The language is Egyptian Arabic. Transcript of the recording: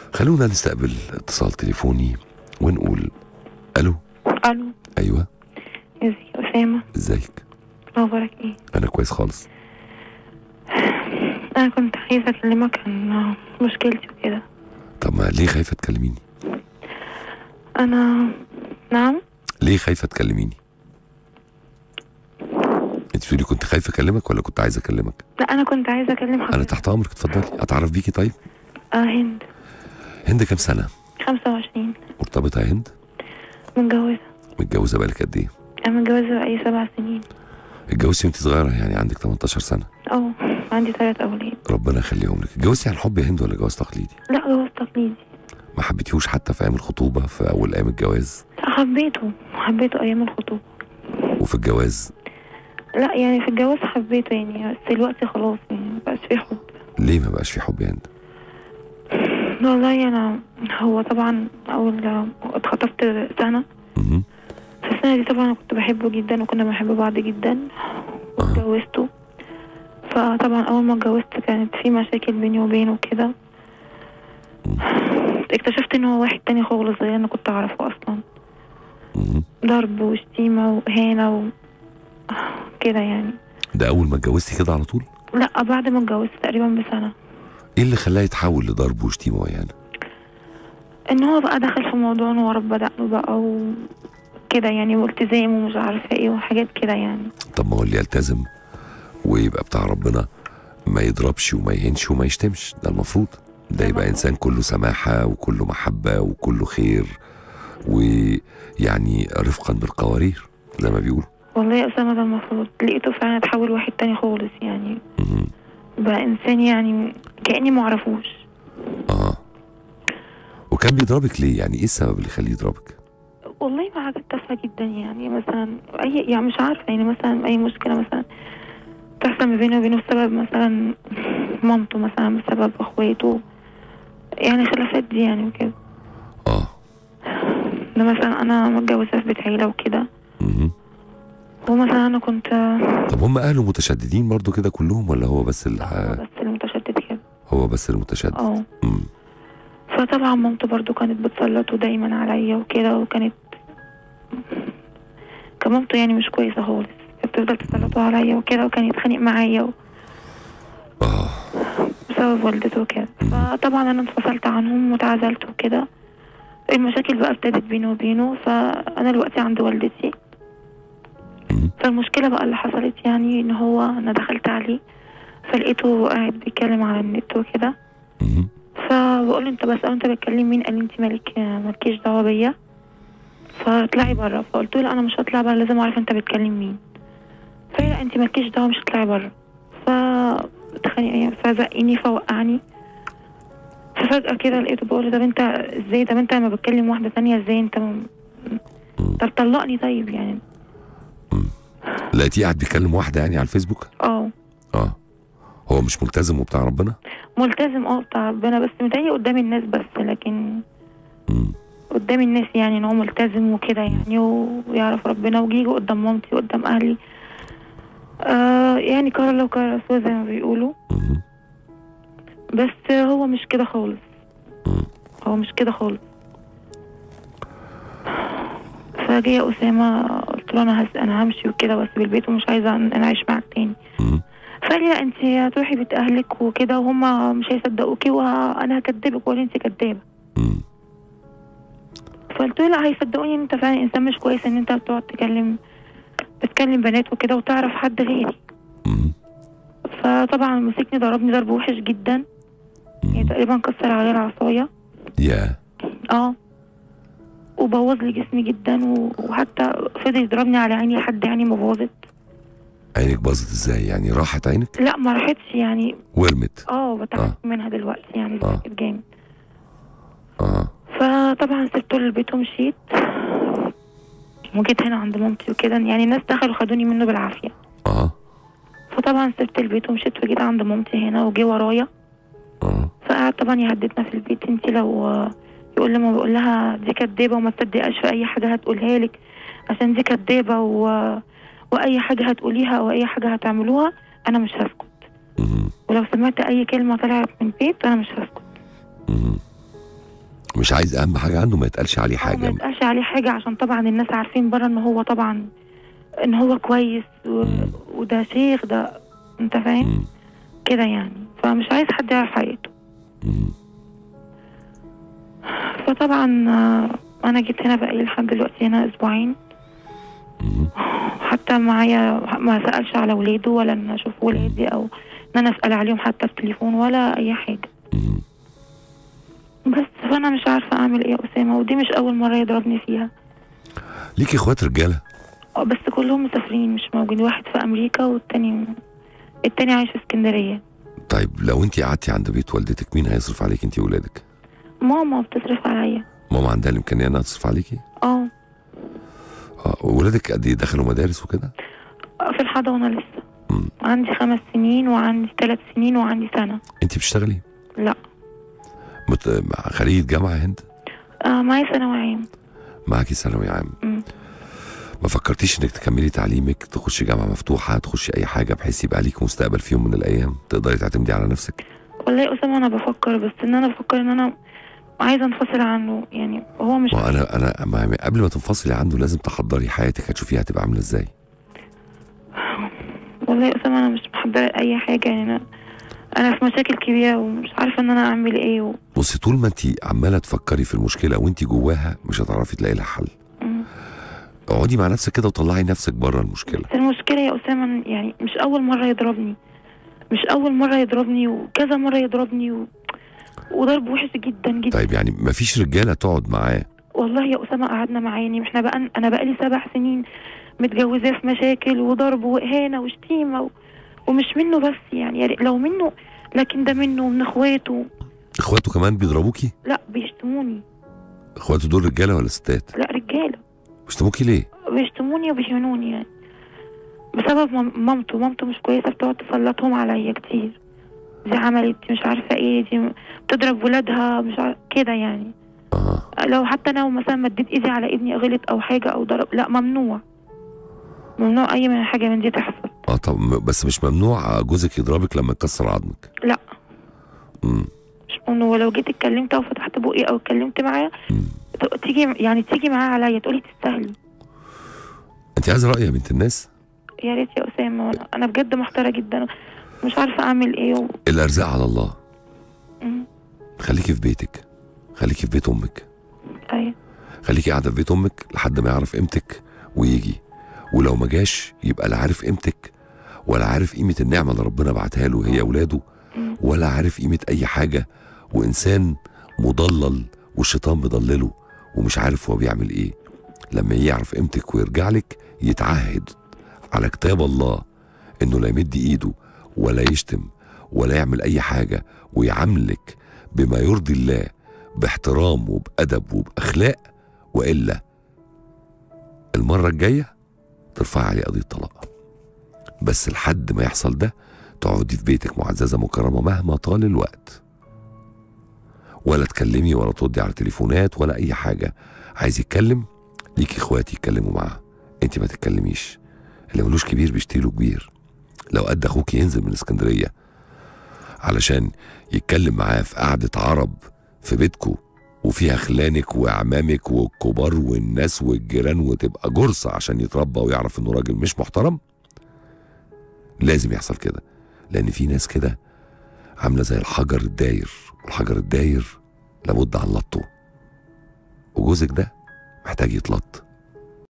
خلونا نستقبل اتصال تليفوني ونقول الو الو ايوه ازيك يا اسامه ازيك اخبارك ايه انا كويس خالص انا كنت عايزه اكلمك عن مشكلتي وكده طب ما ليه خايفه تكلميني انا نعم ليه خايفه تكلميني انت بتقولي كنت خايفه اكلمك ولا كنت عايزه اكلمك لا انا كنت عايزه اكلم انا حضرتك تحت امرك اتفضلي اتعرف بيكي طيب اه هند هند كام سنه 25 مرتبطه يا هند متجوزه متجوزه بقالك قد ايه انا متجوزه بقالي سبع سنين اتجوزتي وانت صغيره يعني عندك 18 سنه اه عندي ثلاث اولاد ربنا يخليهم لك اتجوزتي عن حب يا هند ولا جواز تقليدي لا جواز تقليدي ما حبيتيهوش حتى في ايام الخطوبه في اول ايام الجواز حبيته حبيته ايام الخطوبه وفي الجواز لا يعني في الجواز حبيته يعني بس دلوقتي خلاص يعني مبقاش في حب ليه ما بقاش في حب يا هند والله انا هو طبعا اول اتخطبت سنه مهم. في السنة دي طبعا أنا كنت بحبه جدا وكنا بنحب بعض جدا واتجوزته فطبعا أول ما اتجوزت كانت في مشاكل بيني وبينه كده اكتشفت ان هو واحد تاني خالص غير انا كنت اعرفه اصلا مهم. ضرب وشتيمة وإهانة و... كده يعني ده اول ما اتجوزتي كده على طول لا بعد ما اتجوزت تقريبا بسنة ايه اللي خلاه يتحول لضرب وشتيمه وإهانة ان هو بقى دخل في موضوع ان هو رب دقنه بقى وكده يعني والتزام ومش عارفة ايه وحاجات كده يعني طب ما هو اللي يلتزم ويبقى بتاع ربنا ما يضربش وما يهنش وما يشتمش ده المفروض ده يبقى انسان كله سماحه وكله محبه وكله خير ويعني رفقا بالقوارير زي ما بيقولوا والله يا أسامة ده المفروض لقيته فعلا اتحول واحد تاني خالص يعني مهم. بقى إنسان يعني كأني معرفوش اه وكان بيضربك ليه يعني ايه السبب اللي يخليه يضربك والله ما حاجات تافهة جدا يعني مثلا أي يعني مش عارفة يعني مثلا أي مشكلة مثلا تحصل ما بينه وبينه بسبب مثلا مامته مثلا بسبب اخواته يعني خلافات دي يعني وكده اه ده مثلا أنا متجوزة في بيت عيلة وكده مهم. ومثلا أنا كنت طب هم اهله متشددين برضو كده كلهم ولا هو بس هو اللي بس المتشدد كده هو بس المتشدد اه مم. فطبعا مامته برضو كانت بتسلطه دايما عليا وكده وكانت كان مامته يعني مش كويسة خالص كانت بتفضل تسلطه عليا وكده وكان يتخانق معايا و... اه بسبب والدته وكده فطبعا انا انفصلت عنهم وتعزلت وكده المشاكل بقى ابتدت بيني وبينه فانا دلوقتي عند والدتي مم. فالمشكلة بقى اللي حصلت يعني ان هو انا دخلت عليه فلقيته قاعد بيتكلم على النت وكده مهم. فبقول له انت بسأله انت بتكلم مين قال لي انت مالك مالكيش دعوة بيا فاطلعي بره فقلت له لا انا مش هطلع بره لازم اعرف انت بتكلم مين فهي لا انت مالكيش دعوة مش هتطلعي بره ف اتخانق فزقني فوقعني ففجأة كده لقيته بقول له طب انت ازاي طب انت لما بتكلم واحدة تانية ازاي انت م... مم. طب طلقني طيب يعني لقيتيه قاعد بيكلم واحده يعني على الفيسبوك اه اه هو مش ملتزم وبتاع ربنا ملتزم اه بتاع ربنا بس متهيألي قدام الناس بس لكن مم. قدام الناس يعني ان هو ملتزم وكده يعني ويعرف ربنا ويجي قدام مامتي وقدام اهلي آه يعني قال الله وقال رسول زي ما بيقولوا مهم. بس هو مش كده خالص مم. هو مش كده خالص فجه يا أسامة قلت له أنا هس أنا همشي وكده واسيب البيت ومش عايزة أن أنا أعيش معاك تاني مم. فقال لي لا أنت هتروحي بيت أهلك وكده وهما مش هيصدقوكي وأنا هكدبك ولا أنت كدابة مم. فقلت له لا هيصدقوني إن أنت فعلا إنسان مش كويس إن أنت بتقعد تكلم بتكلم بنات وكده وتعرف حد غيري مم. فطبعا مسكني ضربني ضرب وحش جدا يعني مم. تقريبا كسر عليا العصاية يا اه وبوظ لي جسمي جدا و- وحتى فضل يضربني على عيني لحد عيني ما باظت عينك باظت ازاي يعني راحت عينك لا ما راحتش يعني ورمت اه بتعب منها دلوقتي يعني آه. اتأكد جامد اه فطبعا سبت له البيت ومشيت وجيت هنا عند مامتي وكده يعني الناس دخلوا خدوني منه بالعافية اه فطبعا سبت البيت ومشيت وجيت عند مامتي هنا وجي ورايا اه فقعد طبعا يهددنا في البيت انت لو يقول لما بقول لها دي كدابه وما تصدقهاش في اي حاجه هتقولها لك عشان دي كدابه و... واي حاجه هتقوليها او اي حاجه هتعملوها انا مش هسكت مم. ولو سمعت اي كلمه طلعت من البيت انا مش هسكت مم. مش عايز اهم حاجه عنده ما يتقالش عليه أو ما حاجه يتقالش عليه حاجة عشان طبعا الناس عارفين بره ان هو طبعا ان هو كويس و... مم. وده شيخ ده انت فاهم مم. كده يعني فمش عايز حد يعرف حقيقته مم. فطبعا آه، انا جيت هنا بقالي لحد دلوقتي هنا اسبوعين مم. حتى معايا ما سألش على ولاده ولا ان اشوف ولادي او ان انا اسأل عليهم حتى في التليفون ولا اي حاجة مم. بس فانا مش عارفة اعمل ايه يا اسامة ودي مش اول مرة يضربني فيها ليكي اخوات رجاله آه، بس كلهم مسافرين مش موجودين واحد في امريكا والتاني التاني عايش في اسكندرية طيب لو انت قعدتي عند بيت والدتك مين هيصرف عليك انت وولادك ماما بتصرف عليا ماما عندها الامكانيه انها تصرف عليكي اه اه ولادك قد ايه دخلوا مدارس وكده في الحضانة لسه مم. عندي خمس سنين وعندي ثلاث سنين وعندي سنة انت بتشتغلي لا مت... مع خريجه جامعه هند آه معايا ثانوي عام معاكي ثانوي عام مم. ما فكرتيش انك تكملي تعليمك تخشي جامعه مفتوحه تخشي اي حاجه بحيث يبقى ليك مستقبل في يوم من الايام تقدري تعتمدي على نفسك والله يا أسامة أنا بفكر بس إن أنا بفكر إن أنا عايزة أنفصل عنه يعني هو مش ما انا انا ما قبل ما تنفصلي عنه لازم تحضري حياتك هتشوفيها هتبقى عامله ازاي والله يا أسامة أنا مش محضرة أي حاجة يعني أنا أنا في مشاكل كبيرة ومش عارفة إن أنا أعمل إيه و... بصي طول ما انت عماله تفكري في المشكله وانت جواها مش هتعرفي تلاقي لها حل مم. اقعدي مع نفسك كده وطلعي نفسك بره المشكله بس المشكلة يا أسامة إن يعني مش أول مرة يضربني مش أول مرة يضربني وكذا مرة يضربني و... وضرب وحش جدا جدا طيب يعني ما فيش رجاله تقعد معاه والله يا أسامة قعدنا معاه يعني احنا بقى أنا بقالي سبع سنين متجوزاه في مشاكل وضرب وإهانة وشتيمة و... ومش منه بس يعني, يعني لو منه لكن ده منه ومن اخواته اخواته كمان بيضربوكي لا بيشتموني اخواته دول رجاله ولا ستات لا رجالة بيشتموكي ليه بيشتموني وبيهنوني يعني بسبب مام- مامته مامته مش كويسة بتقعد تسلطهم عليا كتير دي عملت دي مش عارفة ايه دي بتضرب ولادها مش عارفة كده يعني اه لو حتى لو مثلا مديت ايدي على ابني غلط او حاجة او ضرب لا ممنوع ممنوع اي من حاجة من دي تحصل اه طب م- بس مش ممنوع جوزك يضربك لما يكسر عظمك لا امم مش ممنوع ولو جيت اتكلمت او فتحت بقي او اتكلمت معاه أمم. ت- تيجي يعني تيجي معاه عليا تقولي تستاهلي انت عايزه راي يا بنت الناس يا ريت يا اسامه أنا- انا بجد محتاره جدا مش عارفه اعمل ايه و... الارزاق على الله مم. خليكي في بيتك خليكي في بيت امك ايوه خليكي قاعده في بيت امك لحد ما يعرف قيمتك ويجي ولو ما جاش يبقى لا عارف قيمتك ولا عارف قيمه النعمه اللي ربنا بعتها له هي اولاده مم. ولا عارف قيمه اي حاجه وانسان مضلل والشيطان مضلله ومش عارف هو بيعمل ايه لما يعرف قيمتك ويرجع لك يتعهد على كتاب الله انه لا يمد ايده ولا يشتم ولا يعمل اي حاجه ويعاملك بما يرضي الله باحترام وبادب وباخلاق والا المره الجايه ترفع عليه قضيه طلاق بس لحد ما يحصل ده تقعدي في بيتك معززه مكرمه مهما طال الوقت ولا تكلمي ولا تردي على تليفونات ولا اي حاجه عايز يتكلم ليكي اخواتي يتكلموا معاه انت ما تتكلميش اللي ملوش كبير بيشتري له كبير لو قد اخوك ينزل من اسكندريه علشان يتكلم معاه في قعده عرب في بيتكو وفيها خلانك واعمامك والكبار والناس والجيران وتبقى جرصه عشان يتربى ويعرف انه راجل مش محترم لازم يحصل كده لان في ناس كده عامله زي الحجر الداير والحجر الداير لابد عن لطه وجوزك ده محتاج يتلط